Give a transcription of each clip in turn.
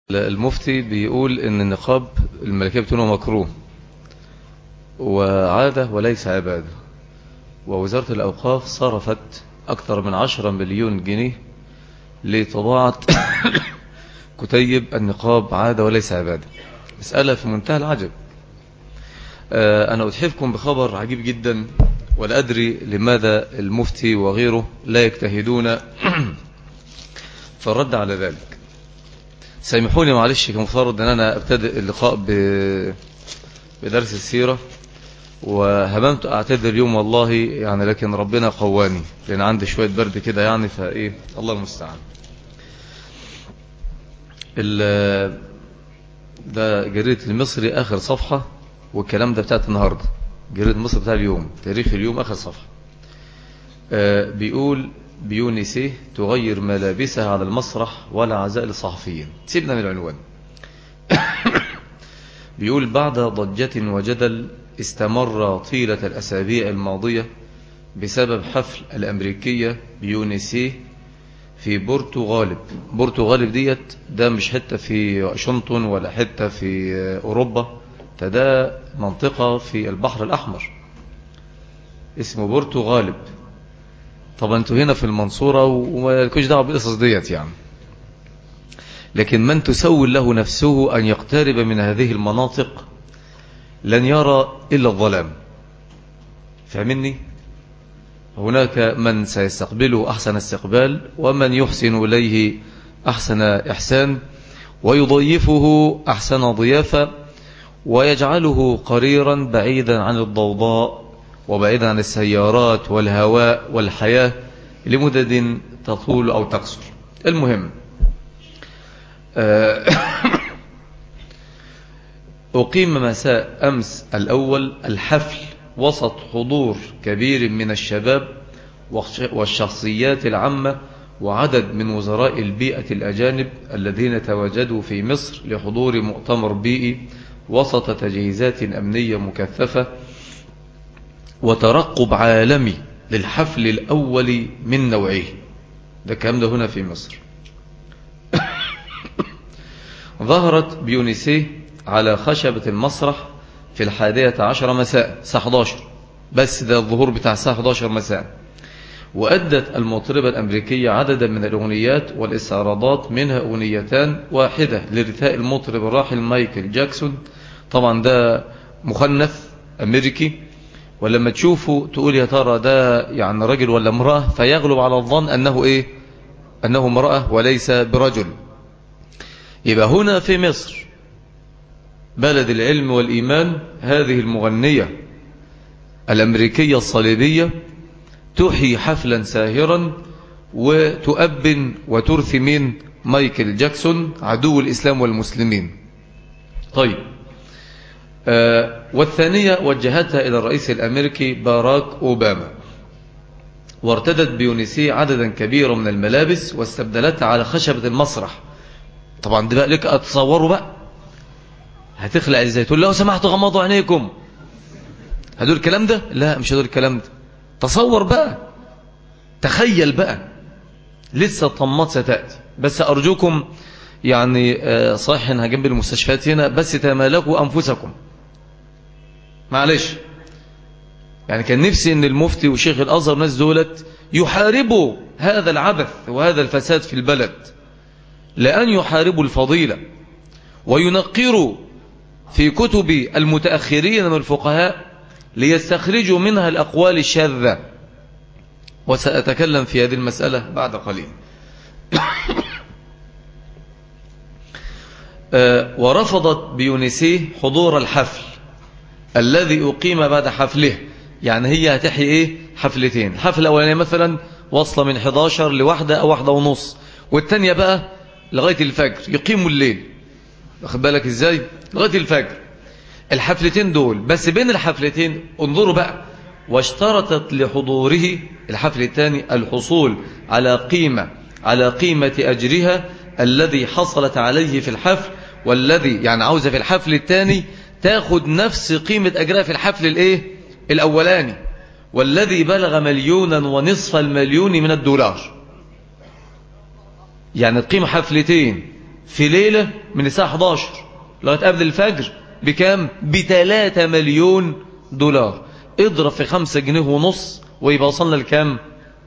المفتي بيقول ان النقاب الملكية بتقول مكروه وعادة وليس عبادة ووزارة الأوقاف صرفت أكثر من عشرة مليون جنيه لطباعة كتيب النقاب عادة وليس عبادة مسألة في منتهى العجب أنا أتحفكم بخبر عجيب جدا ولا أدري لماذا المفتي وغيره لا يجتهدون فالرد على ذلك سامحوني معلش كمفترض ان انا ابتدئ اللقاء ب... بدرس السيرة وهممت اعتذر اليوم والله يعني لكن ربنا قواني لان عندي شوية برد كده يعني فايه الله المستعان ال... ده جريدة المصري اخر صفحة والكلام ده بتاعت النهاردة جريدة مصر بتاع اليوم تاريخ اليوم اخر صفحة آه بيقول بيونسيه تغير ملابسها على المسرح ولا عزاء للصحفيين سيبنا من العنوان بيقول بعد ضجة وجدل استمر طيلة الأسابيع الماضية بسبب حفل الأمريكية بيونسيه في بورتو غالب بورتو غالب ديت ده مش حتة في واشنطن ولا حتة في أوروبا ده منطقة في البحر الأحمر اسمه بورتو غالب طبعا انتوا هنا في المنصورة وما لكوش دعوه بالقصص ديت يعني لكن من تسول له نفسه أن يقترب من هذه المناطق لن يرى إلا الظلام فهمني هناك من سيستقبله أحسن استقبال ومن يحسن إليه أحسن إحسان ويضيفه أحسن ضيافة ويجعله قريرا بعيدا عن الضوضاء وبعيدا عن السيارات والهواء والحياة لمدد تطول أو تقصر المهم أقيم مساء أمس الأول الحفل وسط حضور كبير من الشباب والشخصيات العامة وعدد من وزراء البيئة الأجانب الذين تواجدوا في مصر لحضور مؤتمر بيئي وسط تجهيزات أمنية مكثفة وترقب عالمي للحفل الأول من نوعه ده كلام ده هنا في مصر ظهرت بيونسيه على خشبة المسرح في الحادية عشر مساء الساعة 11 بس ده الظهور بتاع الساعة 11 مساء وأدت المطربة الأمريكية عددا من الأغنيات والاستعراضات منها أغنيتان واحدة لرثاء المطرب الراحل مايكل جاكسون طبعا ده مخنث أمريكي ولما تشوفه تقول يا ترى ده يعني رجل ولا امرأة فيغلب على الظن أنه إيه أنه امرأة وليس برجل يبقى هنا في مصر بلد العلم والإيمان هذه المغنية الأمريكية الصليبية تحيي حفلا ساهرا وتؤبن وترثي من مايكل جاكسون عدو الإسلام والمسلمين طيب آه والثانية وجهتها إلى الرئيس الأمريكي باراك أوباما وارتدت بيونسي عددا كبيرا من الملابس واستبدلتها على خشبة المسرح طبعا دي بقى لك أتصوروا بقى هتخلع ازاي تقول لو سمحتوا غمضوا عينيكم هدول الكلام ده لا مش هدول الكلام ده تصور بقى تخيل بقى لسه الطمات ستأتي بس أرجوكم يعني صحيح انها جنب المستشفيات هنا بس تمالكوا أنفسكم معلش يعني كان نفسي ان المفتي وشيخ الأزهر ناس دولت يحاربوا هذا العبث وهذا الفساد في البلد لأن يحاربوا الفضيلة وينقروا في كتب المتأخرين من الفقهاء ليستخرجوا منها الأقوال الشاذة وسأتكلم في هذه المسألة بعد قليل ورفضت بيونسيه حضور الحفل الذي أقيم بعد حفله يعني هي هتحيي إيه حفلتين الحفلة الأولانية مثلا وصل من 11 لواحدة أو واحدة ونص والتانية بقى لغاية الفجر يقيموا الليل واخد بالك إزاي لغاية الفجر الحفلتين دول بس بين الحفلتين انظروا بقى واشترطت لحضوره الحفل الثاني الحصول على قيمة على قيمة أجرها الذي حصلت عليه في الحفل والذي يعني عاوزة في الحفل الثاني تاخد نفس قيمة أجرها في الحفل الايه الأولاني والذي بلغ مليونا ونصف المليون من الدولار يعني القيمة حفلتين في ليلة من الساعة 11 لغاية قبل الفجر بكام بتلاتة مليون دولار اضرب في خمسة جنيه ونص ويبقى وصلنا لكام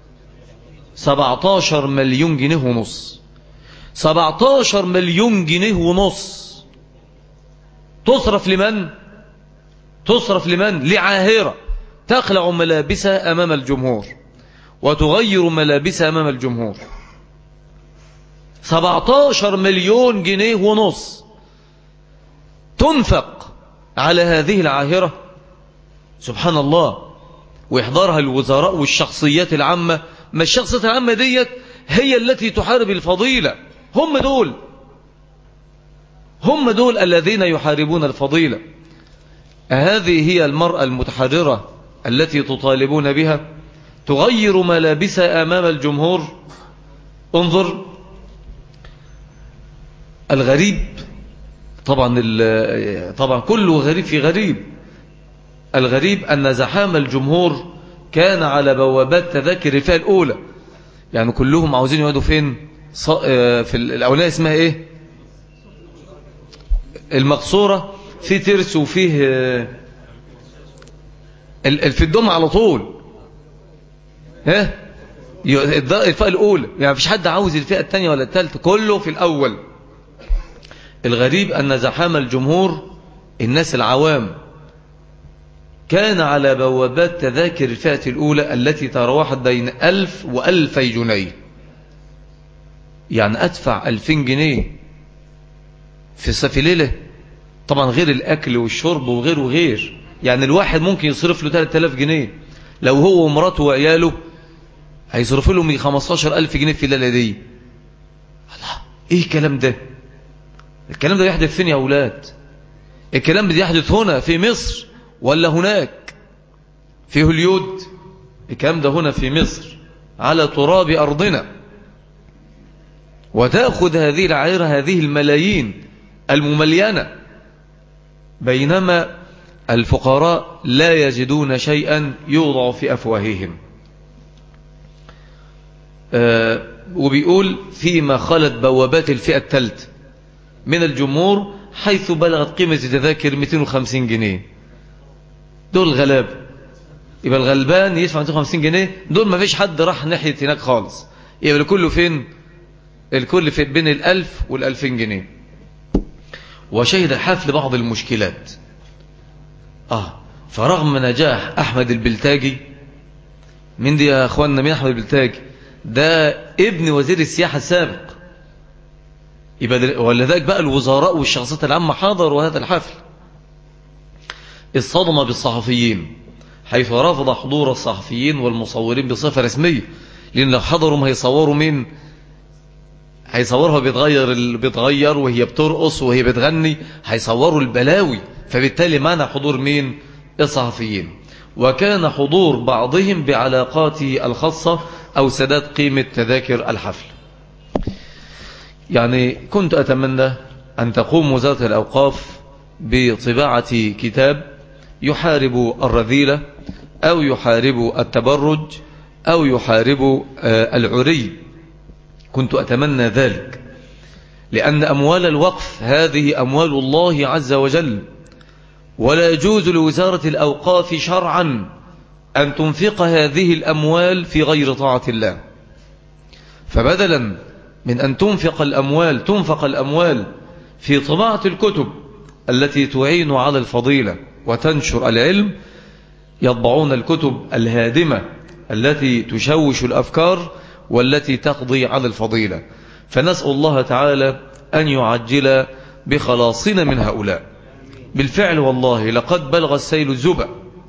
17 مليون جنيه ونص 17 مليون جنيه ونص تصرف لمن تصرف لمن لعاهرة تخلع ملابسها أمام الجمهور وتغير ملابسها أمام الجمهور 17 مليون جنيه ونص تنفق على هذه العاهرة سبحان الله ويحضرها الوزراء والشخصيات العامة ما الشخصيات العامة ديت هي التي تحارب الفضيلة هم دول هم دول الذين يحاربون الفضيلة هذه هي المرأة المتحررة التي تطالبون بها تغير ملابسها أمام الجمهور انظر الغريب طبعا طبعا كله غريب في غريب الغريب أن زحام الجمهور كان على بوابات تذاكر الفئة الأولى يعني كلهم عاوزين يقعدوا فين آه، في الأولانية اسمها إيه المقصورة في ترس وفيه آه، في الدم على طول ها الفئة الأولى يعني مفيش حد عاوز الفئة الثانية ولا الثالثة كله في الأول الغريب أن زحام الجمهور الناس العوام كان على بوابات تذاكر الفئة الأولى التي تراوحت بين ألف وألفي جنيه يعني أدفع ألفين جنيه في صفي ليلة طبعا غير الأكل والشرب وغير وغير يعني الواحد ممكن يصرف له 3000 جنيه لو هو ومراته وعياله هيصرف لهم 15 ألف جنيه في الليلة دي الله إيه الكلام ده الكلام ده يحدث فين يا أولاد الكلام ده يحدث هنا في مصر ولا هناك في هوليود الكلام ده هنا في مصر على تراب أرضنا وتأخذ هذه العائرة هذه الملايين المملينة بينما الفقراء لا يجدون شيئا يوضع في أفواههم آه وبيقول فيما خلت بوابات الفئة الثالث من الجمهور حيث بلغت قيمة التذاكر 250 جنيه دول غلاب يبقى الغلبان يدفع 250 جنيه دول ما فيش حد راح ناحية هناك خالص يبقى الكل فين الكل في بين الألف والألفين جنيه وشهد الحفل بعض المشكلات آه فرغم نجاح أحمد البلتاجي من دي يا أخواننا مين أحمد البلتاجي ده ابن وزير السياحة السابق يبقى ولذلك بقى الوزراء والشخصيات العامة حضروا هذا الحفل الصدمة بالصحفيين حيث رفض حضور الصحفيين والمصورين بصفة رسمية لأن لو حضروا ما هيصوروا مين هيصورها بيتغير بيتغير وهي بترقص وهي بتغني هيصوروا البلاوي فبالتالي مانع حضور مين الصحفيين وكان حضور بعضهم بعلاقاته الخاصة أو سداد قيمة تذاكر الحفل يعني كنت أتمنى أن تقوم وزارة الأوقاف بطباعة كتاب يحارب الرذيلة أو يحارب التبرج أو يحارب آه، العري كنت أتمنى ذلك لأن أموال الوقف هذه أموال الله عز وجل ولا يجوز لوزارة الأوقاف شرعا أن تنفق هذه الأموال في غير طاعة الله فبدلا من أن تنفق الأموال تنفق الأموال في طباعة الكتب التي تعين على الفضيلة وتنشر العلم يطبعون الكتب الهادمة التي تشوش الأفكار والتي تقضي على الفضيلة فنسأل الله تعالى أن يعجل بخلاصنا من هؤلاء بالفعل والله لقد بلغ السيل الزبا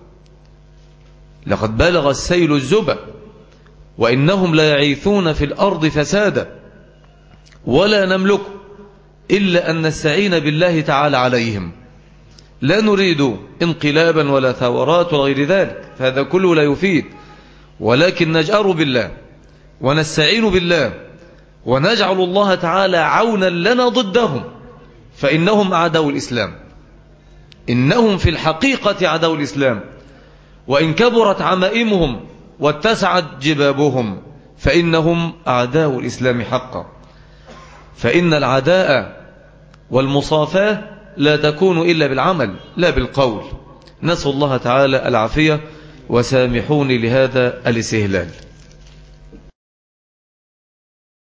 لقد بلغ السيل الزبا وإنهم لا يعيثون في الأرض فسادا ولا نملك إلا أن نستعين بالله تعالى عليهم لا نريد انقلابا ولا ثورات وغير ذلك فهذا كله لا يفيد ولكن نجأر بالله ونستعين بالله ونجعل الله تعالى عونا لنا ضدهم فإنهم أعداء الإسلام إنهم في الحقيقة أعداء الإسلام وإن كبرت عمائمهم واتسعت جبابهم فإنهم أعداء الإسلام حقا فإن العداء والمصافاة لا تكون إلا بالعمل لا بالقول نسأل الله تعالى العافية وسامحوني لهذا الاستهلال